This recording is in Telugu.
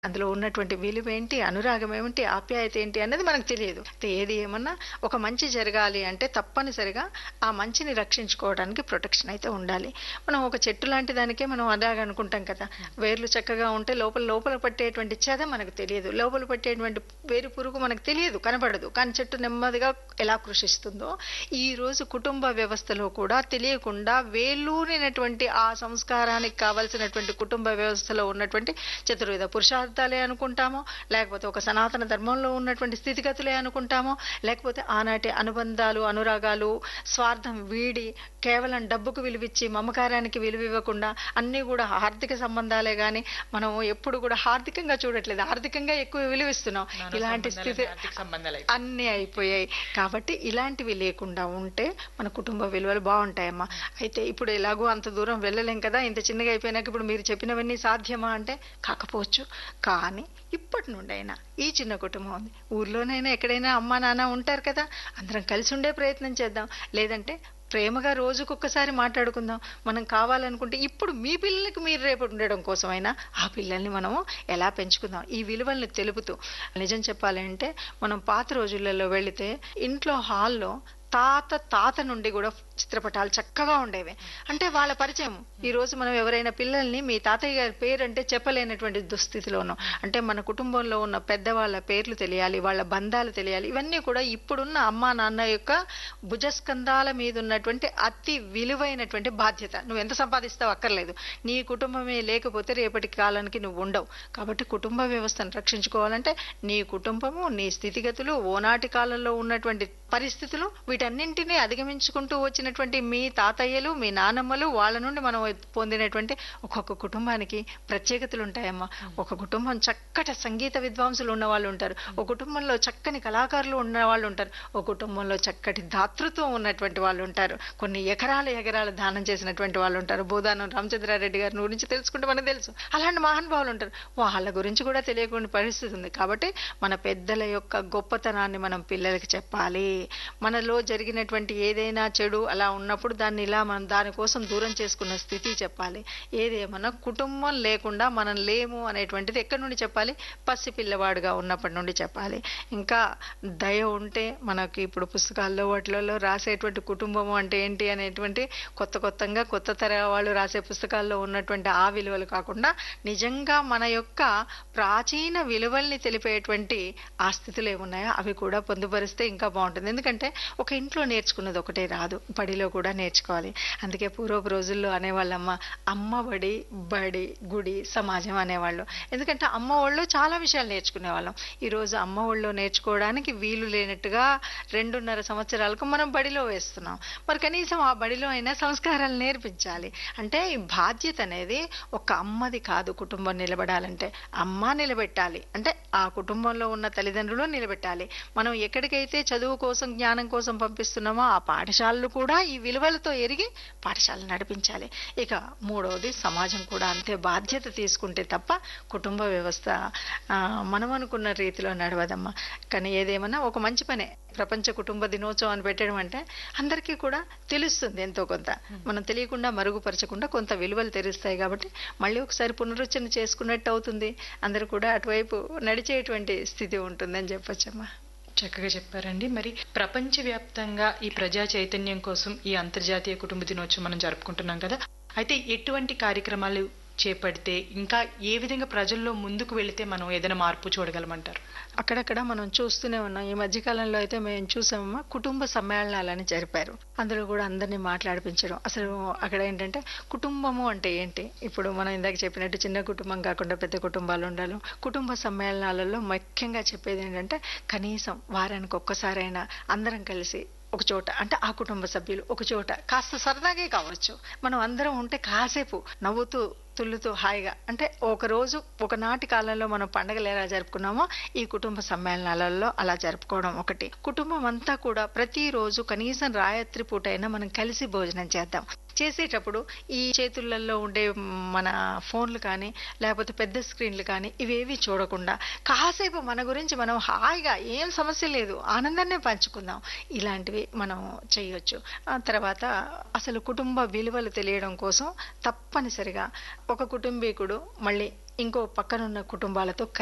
అందులో ఉన్నటువంటి విలువ ఏంటి అనురాగం ఏమిటి ఆప్యాయత ఏంటి అన్నది మనకు తెలియదు అయితే ఏది ఏమన్నా ఒక మంచి జరగాలి అంటే తప్పనిసరిగా ఆ మంచిని రక్షించుకోవడానికి ప్రొటెక్షన్ అయితే ఉండాలి మనం ఒక చెట్టు లాంటి దానికే మనం అలాగ అనుకుంటాం కదా వేర్లు చక్కగా ఉంటే లోపల లోపల పట్టేటువంటి చెద మనకు తెలియదు లోపల పట్టేటువంటి వేరు పురుగు మనకు తెలియదు కనబడదు కానీ చెట్టు నెమ్మదిగా ఎలా కృషిస్తుందో ఈ రోజు కుటుంబ వ్యవస్థలో కూడా తెలియకుండా వేలూరినటువంటి ఆ సంస్కారానికి కావలసినటువంటి కుటుంబ వ్యవస్థలో ఉన్నటువంటి చతుర్విధ పురుషార్థాలే అనుకుంటామో లేకపోతే ఒక సనాతన ధర్మంలో ఉన్నటువంటి స్థితిగతులే అనుకుంటామో లేకపోతే ఆనాటి అనుబంధాలు అనురాగాలు స్వార్థం వీడి కేవలం డబ్బుకు విలువిచ్చి మమకారానికి విలువ ఇవ్వకుండా అన్నీ కూడా ఆర్థిక సంబంధాలే గాని మనం ఎప్పుడు కూడా ఆర్థికంగా చూడట్లేదు ఆర్థికంగా ఎక్కువ విలువిస్తున్నాం నానా ఇలాంటి సంబంధాలు, స్థితి ఆర్థిక సంబంధాలు అయిపోయాయి. అన్నీ అయిపోయాయి కాబట్టి ఇలాంటివి లేకుండా ఉంటే మన కుటుంబ విలువలు బాగుంటాయమ్మా అయితే ఇప్పుడు ఎలాగో అంత దూరం వెళ్ళలేం కదా ఇంత చిన్నగా అయిపోయినాక ఇప్పుడు మీరు చెప్పినవన్నీ సాధ్యమా అంటే కాకపోవచ్చు కానీ ఇప్పటి నుండైనా ఈ చిన్న కుటుంబం ఉంది ఊర్లోనైనా ఎక్కడైనా అమ్మా నాన్న ఉంటారు కదా అందరం కలిసి ఉండే ప్రయత్నం చేద్దాం లేదంటే ప్రేమగా రోజుకొక్కసారి మాట్లాడుకుందాం మనం కావాలనుకుంటే ఇప్పుడు మీ పిల్లలకి మీరు రేపు ఉండడం కోసమైనా ఆ పిల్లల్ని మనము ఎలా పెంచుకుందాం ఈ విలువల్ని తెలుపుతూ నిజం చెప్పాలంటే మనం పాత రోజులలో వెళితే ఇంట్లో హాల్లో తాత తాత నుండి కూడా చిత్రపటాలు చక్కగా ఉండేవి అంటే వాళ్ళ పరిచయం ఈ రోజు మనం ఎవరైనా పిల్లల్ని మీ తాతయ్య గారి పేరు అంటే చెప్పలేనటువంటి దుస్థితిలో ఉన్నాం అంటే మన కుటుంబంలో ఉన్న పెద్దవాళ్ళ పేర్లు తెలియాలి వాళ్ళ బంధాలు తెలియాలి ఇవన్నీ కూడా ఇప్పుడున్న అమ్మా నాన్న యొక్క భుజస్కంధాల మీద ఉన్నటువంటి అతి విలువైనటువంటి బాధ్యత నువ్వు ఎంత సంపాదిస్తావు అక్కర్లేదు నీ కుటుంబమే లేకపోతే రేపటి కాలానికి నువ్వు ఉండవు కాబట్టి కుటుంబ వ్యవస్థను రక్షించుకోవాలంటే నీ కుటుంబము నీ స్థితిగతులు ఓనాటి కాలంలో ఉన్నటువంటి పరిస్థితులు వీటన్నింటినీ అధిగమించుకుంటూ వచ్చినటువంటి మీ తాతయ్యలు మీ నానమ్మలు వాళ్ళ నుండి మనం పొందినటువంటి ఒక్కొక్క కుటుంబానికి ప్రత్యేకతలు ఉంటాయమ్మా ఒక కుటుంబం చక్కటి సంగీత విద్వాంసులు ఉన్న వాళ్ళు ఉంటారు ఒక కుటుంబంలో చక్కని కళాకారులు ఉన్న వాళ్ళు ఉంటారు ఒక కుటుంబంలో చక్కటి దాతృత్వం ఉన్నటువంటి వాళ్ళు ఉంటారు కొన్ని ఎకరాల ఎకరాల దానం చేసినటువంటి వాళ్ళు ఉంటారు బోధానం రామచంద్రారెడ్డి గారి గురించి తెలుసుకుంటే మనకు తెలుసు అలాంటి మహానుభావులు ఉంటారు వాళ్ళ గురించి కూడా తెలియకుండా పరిస్థితి ఉంది కాబట్టి మన పెద్దల యొక్క గొప్పతనాన్ని మనం పిల్లలకి చెప్పాలి మనలో జరిగినటువంటి ఏదైనా చెడు అలా ఉన్నప్పుడు దాన్ని ఇలా మనం దానికోసం దూరం చేసుకున్న స్థితి చెప్పాలి ఏదేమన్నా కుటుంబం లేకుండా మనం లేము అనేటువంటిది ఎక్కడి నుండి చెప్పాలి పసి పిల్లవాడుగా ఉన్నప్పటి నుండి చెప్పాలి ఇంకా దయ ఉంటే మనకి ఇప్పుడు పుస్తకాల్లో వాటిలలో రాసేటువంటి కుటుంబము అంటే ఏంటి అనేటువంటి కొత్త కొత్తగా కొత్త తర వాళ్ళు రాసే పుస్తకాల్లో ఉన్నటువంటి ఆ విలువలు కాకుండా నిజంగా మన యొక్క ప్రాచీన విలువల్ని తెలిపేటువంటి ఆ స్థితులు ఏమున్నాయో అవి కూడా పొందుపరిస్తే ఇంకా బాగుంటుంది ఎందుకంటే ఒక ఇంట్లో నేర్చుకున్నది ఒకటే రాదు బడిలో కూడా నేర్చుకోవాలి అందుకే పూర్వపు రోజుల్లో అనేవాళ్ళమ్మ అమ్మ బడి బడి గుడి సమాజం అనేవాళ్ళు ఎందుకంటే అమ్మ వాళ్ళు చాలా విషయాలు నేర్చుకునేవాళ్ళం ఈరోజు అమ్మ వాళ్ళు నేర్చుకోవడానికి వీలు లేనట్టుగా రెండున్నర సంవత్సరాలకు మనం బడిలో వేస్తున్నాం మరి కనీసం ఆ బడిలో అయినా సంస్కారాలు నేర్పించాలి అంటే ఈ బాధ్యత అనేది ఒక అమ్మది కాదు కుటుంబం నిలబడాలంటే అమ్మ నిలబెట్టాలి అంటే ఆ కుటుంబంలో ఉన్న తల్లిదండ్రులు నిలబెట్టాలి మనం ఎక్కడికైతే చదువు కోసం జ్ఞానం కోసం పంపిస్తున్నామో ఆ పాఠశాలలు కూడా ఈ విలువలతో ఎరిగి పాఠశాలలు నడిపించాలి ఇక మూడవది సమాజం కూడా అంతే బాధ్యత తీసుకుంటే తప్ప కుటుంబ వ్యవస్థ ఆ, మనం అనుకున్న రీతిలో నడవదమ్మా కానీ ఏదేమన్నా ఒక మంచి పనే ప్రపంచ కుటుంబ దినోత్సవం అని పెట్టడం అంటే అందరికీ కూడా తెలుస్తుంది ఎంతో కొంత మనం తెలియకుండా మరుగుపరచకుండా కొంత విలువలు తెలుస్తాయి కాబట్టి మళ్ళీ ఒకసారి పునరుచ్చరణ చేసుకున్నట్టు అవుతుంది అందరూ కూడా అటువైపు నడిచేటువంటి స్థితి ఉంటుందని చెప్పొచ్చమ్మా చక్కగా చెప్పారండి మరి ప్రపంచవ్యాప్తంగా ఈ ప్రజా చైతన్యం కోసం ఈ అంతర్జాతీయ కుటుంబ దినోత్సవం మనం జరుపుకుంటున్నాం కదా అయితే ఎటువంటి కార్యక్రమాలు చేపడితే ఇంకా ఏ విధంగా ప్రజల్లో ముందుకు వెళితే మనం ఏదైనా మార్పు చూడగలమంటారు అక్కడక్కడ మనం చూస్తూనే ఉన్నాం ఈ మధ్య కాలంలో అయితే మేము చూసామమ్మా కుటుంబ సమ్మేళనాలని జరిపారు అందులో కూడా అందరినీ మాట్లాడిపించడం అసలు అక్కడ ఏంటంటే కుటుంబము అంటే ఏంటి ఇప్పుడు మనం ఇందాక చెప్పినట్టు చిన్న కుటుంబం కాకుండా పెద్ద కుటుంబాలు ఉండాలి కుటుంబ సమ్మేళనాలలో ముఖ్యంగా చెప్పేది ఏంటంటే కనీసం వారానికి ఒక్కసారైనా అందరం కలిసి ఒక చోట అంటే ఆ కుటుంబ సభ్యులు ఒక చోట కాస్త సరదాగే కావచ్చు మనం అందరం ఉంటే కాసేపు నవ్వుతూ తుల్లుతూ హాయిగా అంటే ఒక రోజు ఒకనాటి కాలంలో మనం పండగలు ఎలా జరుపుకున్నామో ఈ కుటుంబ సమ్మేళనాలలో అలా జరుపుకోవడం ఒకటి కుటుంబం అంతా కూడా ప్రతిరోజు కనీసం రాత్రి పూట అయినా మనం కలిసి భోజనం చేద్దాం చేసేటప్పుడు ఈ చేతులలో ఉండే మన ఫోన్లు కానీ లేకపోతే పెద్ద స్క్రీన్లు కానీ ఇవేవి చూడకుండా కాసేపు మన గురించి మనం హాయిగా ఏం సమస్య లేదు ఆనందాన్నే పంచుకుందాం ఇలాంటివి మనం చేయొచ్చు ఆ తర్వాత అసలు కుటుంబ విలువలు తెలియడం కోసం తప్పనిసరిగా ఒక కుటుంబీకుడు మళ్ళీ ఇంకో పక్కనున్న కుటుంబాలతో